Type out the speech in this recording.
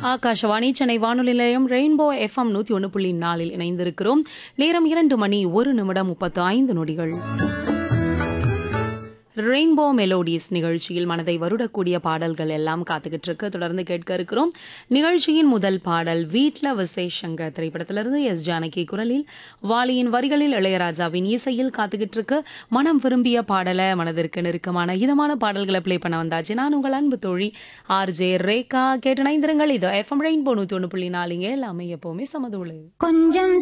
ஆகாஷவாணி சென்னை வானொலி நிலையம் rainbow FM நூத்தி ஒன்று புள்ளி நாலில் இணைந்திருக்கிறோம் நேரம் இரண்டு மணி ஒரு நிமிடம் முப்பத்து ஐந்து நொடிகள் ரெயின்போ மெலோடிஸ் நிகழ்ச்சியில் மனதை வருடக்கூடிய பாடல்கள் எல்லாம் காத்துக்கிட்டு இருக்கு தொடர்ந்து கேட்க இருக்கிறோம் நிகழ்ச்சியின் முதல் பாடல் வீட்ல விசேஷங்க திரைப்படத்திலிருந்து எஸ் ஜானகி குரலில் வாலியின் வரிகளில் இளையராஜாவின் இசையில் காத்துக்கிட்டு இருக்கு மனம் விரும்பிய பாடலை மனதிற்கு நெருக்கமான இதமான பாடல்களை ப்ளே பண்ண வந்தாச்சு நான் உங்கள் அன்பு தோழி ஆர் ஜே ரேகா கேட்டு நைந்திரங்கள் இது எஃப்எம் ரெயின்போ நூத்தி ஒன்று புள்ளி நாலுங்க எல்லாமே எப்பவுமே சமதோளு கொஞ்சம்